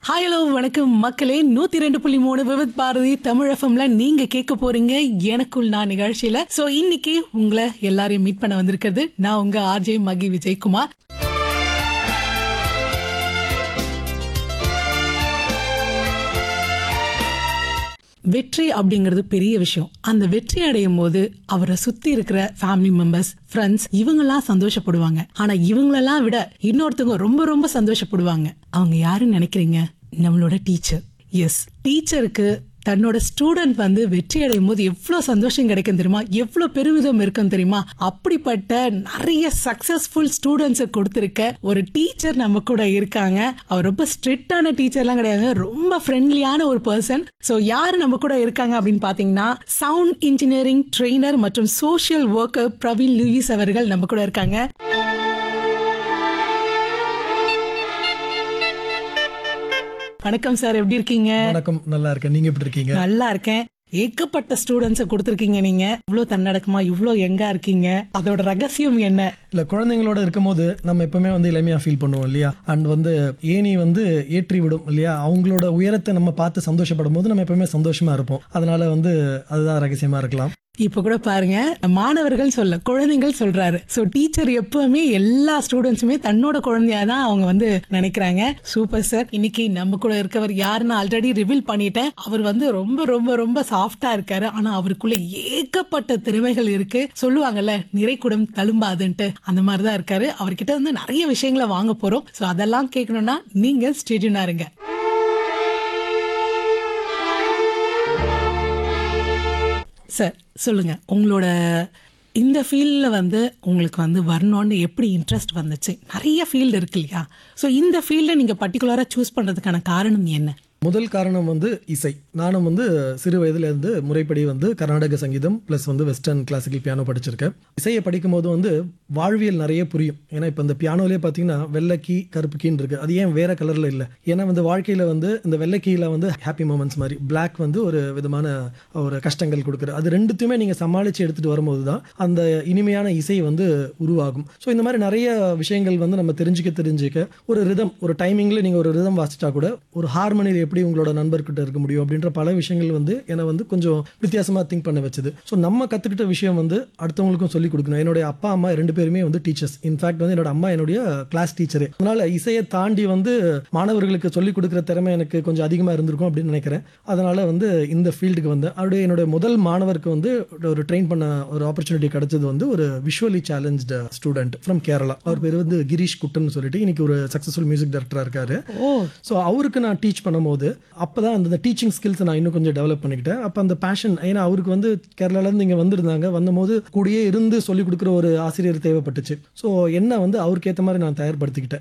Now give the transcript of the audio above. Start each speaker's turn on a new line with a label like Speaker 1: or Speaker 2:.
Speaker 1: hi hello வணக்கம் மக்களே நூத்தி ரெண்டு புள்ளி மூணு விவித் பாரதி தமிழ் எஃப்எம்ல நீங்க கேட்க போறீங்க எனக்குள் நான் நிகழ்ச்சியில சோ இன்னைக்கு உங்களை எல்லாரையும் மீட் பண்ண வந்திருக்கிறது நான் உங்க ஆர்ஜே மகி விஜயகுமார் வெற்றி அப்படிங்கிறது பெரிய விஷயம் அந்த வெற்றி அடையும் போது அவரை சுத்தி இருக்கிற ஃபேமிலி மெம்பர்ஸ் ஃப்ரெண்ட்ஸ் இவங்கெல்லாம் சந்தோஷப்படுவாங்க ஆனா இவங்களெல்லாம் விட இன்னொருத்தவங்க ரொம்ப ரொம்ப சந்தோஷப்படுவாங்க அவங்க யாருன்னு நினைக்கிறீங்க நம்மளோட டீச்சர் எஸ் டீச்சருக்கு தன்னோட ஸ்டூடெண்ட் வந்து வெற்றி அடையும் போது எவ்வளவு சந்தோஷம் கிடைக்கும் தெரியுமா எவ்வளவு பெருமிதம் இருக்கும் தெரியுமா அப்படிப்பட்ட நிறைய சக்சஸ்ஃபுல் ஸ்டூடெண்ட்ஸை கொடுத்திருக்க ஒரு டீச்சர் நம்ம கூட இருக்காங்க அவர் ரொம்ப ஸ்ட்ரிக்டான டீச்சர்லாம் கிடையாது ரொம்ப ஃப்ரெண்ட்லியான ஒரு பர்சன் ஸோ யார் நம்ம கூட இருக்காங்க அப்படின்னு பார்த்தீங்கன்னா சவுண்ட் இன்ஜினியரிங் ட்ரெயினர் மற்றும் சோஷியல் ஒர்க்கர் பிரவீன் லூயிஸ் அவர்கள் நம்ம கூட இருக்காங்க வணக்கம் சார் எப்படி இருக்கீங்க
Speaker 2: வணக்கம் நல்லா இருக்கேன் நீங்க எப்படி இருக்கீங்க
Speaker 1: நல்லா இருக்கேன் ஏகப்பட்ட ஸ்டூடெண்ட்ஸை கொடுத்துருக்கீங்க நீங்க இவ்ளோ தன்னடக்கமா இவ்ளோ எங்கா இருக்கீங்க அதோட ரகசியம் என்ன
Speaker 2: இல்ல குழந்தைங்களோட இருக்கும்போது நம்ம எப்பவுமே வந்து இளமையா ஃபீல் பண்ணுவோம் இல்லையா அண்ட் வந்து ஏணி வந்து ஏற்றி விடும் இல்லையா அவங்களோட உயரத்தை நம்ம பார்த்து சந்தோஷப்படும் போது நம்ம எப்பவுமே சந்தோஷமா இருப்போம் அதனால வந்து அதுதான் ரகசியமா இருக்கலாம்
Speaker 1: இப்ப கூட பாருங்க மாணவர்கள் சொல்ல குழந்தைகள் சொல்றாரு சோ டீச்சர் எப்பவுமே எல்லா ஸ்டூடெண்ட்ஸுமே தன்னோட குழந்தையா தான் அவங்க வந்து நினைக்கிறாங்க சூப்பர் சார் இன்னைக்கு நம்ம கூட இருக்கவர் யாருன்னு ஆல்ரெடி ரிவீல் பண்ணிட்டேன் அவர் வந்து ரொம்ப ரொம்ப ரொம்ப சாஃப்டா இருக்காரு ஆனா அவருக்குள்ள ஏகப்பட்ட திறமைகள் இருக்கு சொல்லுவாங்கல்ல நிறைக்குடம் தழும்பாதுன்ட்டு அந்த மாதிரி தான் இருக்காரு அவர்கிட்ட வந்து நிறைய விஷயங்களை வாங்க போறோம் சோ அதெல்லாம் கேட்கணும்னா நீங்க ஸ்டேடியனா இருங்க சார் சொல்லுங்க உங்களோட இந்த ஃபீல்டில் வந்து உங்களுக்கு வந்து வரணும்னு எப்படி இன்ட்ரெஸ்ட் வந்துச்சு நிறைய ஃபீல்டு இருக்கு இல்லையா ஸோ இந்த ஃபீல்டை நீங்கள் பர்டிகுலராக சூஸ் பண்ணுறதுக்கான காரணம் என்ன
Speaker 2: முதல் காரணம் வந்து இசை நானும் வந்து சிறு வயதுல இருந்து முறைப்படி வந்து கர்நாடக சங்கீதம் ப்ளஸ் வந்து வெஸ்டர்ன் கிளாசிக்கல் பியானோ படிச்சிருக்கேன் இசையை படிக்கும் போது வந்து வாழ்வியல் நிறைய புரியும் ஏன்னா இப்போ இந்த பியானோலேயே பார்த்தீங்கன்னா வெள்ளை கீ கருப்பு கீன்னு இருக்கு அது ஏன் வேற கலர்ல இல்லை ஏன்னா வந்து வாழ்க்கையில வந்து இந்த வெள்ளை கீழ வந்து ஹாப்பி மூமெண்ட்ஸ் மாதிரி பிளாக் வந்து ஒரு விதமான ஒரு கஷ்டங்கள் கொடுக்குறது அது ரெண்டுத்தையுமே நீங்க சமாளிச்சு எடுத்துட்டு வரும்போது தான் அந்த இனிமையான இசை வந்து உருவாகும் ஸோ இந்த மாதிரி நிறைய விஷயங்கள் வந்து நம்ம தெரிஞ்சுக்க தெரிஞ்சுக்க ஒரு ரிதம் ஒரு டைமிங்ல நீங்க ஒரு ரிதம் வாசிச்சா கூட ஒரு ஹார்மோனியில் எப்படி உங்களோட நண்பர்கிட்ட இருக்க முடியும் அப்படின்ற பல விஷயங்கள் வந்து என்னை வந்து கொஞ்சம் வித்தியாசமா திங்க் பண்ண வச்சது ஸோ நம்ம கத்துக்கிட்ட விஷயம் வந்து அடுத்தவங்களுக்கும் சொல்லிக் கொடுக்கணும் என்னுடைய அப்பா அம்மா ரெண்டு பேருமே வந்து டீச்சர்ஸ் இன்ஃபேக்ட் வந்து என்னோட அம்மா என்னுடைய கிளாஸ் டீச்சரு அதனால இசையை தாண்டி வந்து மாணவர்களுக்கு சொல்லிக் கொடுக்குற திறமை எனக்கு கொஞ்சம் அதிகமாக இருந்திருக்கும் அப்படின்னு நினைக்கிறேன் அதனால வந்து இந்த ஃபீல்டுக்கு வந்தேன் அப்படியே என்னுடைய முதல் மாணவருக்கு வந்து ஒரு ட்ரெயின் பண்ண ஒரு ஆப்பர்ச்சுனிட்டி கிடைச்சது வந்து ஒரு visually challenge student from Kerala அவர் பேர் வந்து கிரீஷ் குட்டன் சொல்லிட்டு இன்னைக்கு ஒரு சக்ஸஸ்ஃபுல் மியூசிக் டைரக்டரா இருக்காரு
Speaker 1: ஓ
Speaker 2: ஸோ அவருக்கு நான் டீச் பண்ணும்போது அப்போ தான் அந்த டீச்சிங் ஸ்கில்ஸ் நான் இன்னும் கொஞ்சம் டெவலப் பண்ணிக்கிட்டேன் அப்போ அந்த பேஷன் ஏன்னா அவருக்கு வந்து கேரளாலேருந்து இங்கே வந்திருந்தாங்க வந்தபோது கூடயே இருந்து சொல்லிக் கொடுக்குற ஒரு ஆசிரியர் தேவைப்பட்டுச்சு ஸோ என்ன வந்து அவருக்கு ஏற்ற மாதிரி நான் தயார்படுத்திக்கிட்டேன்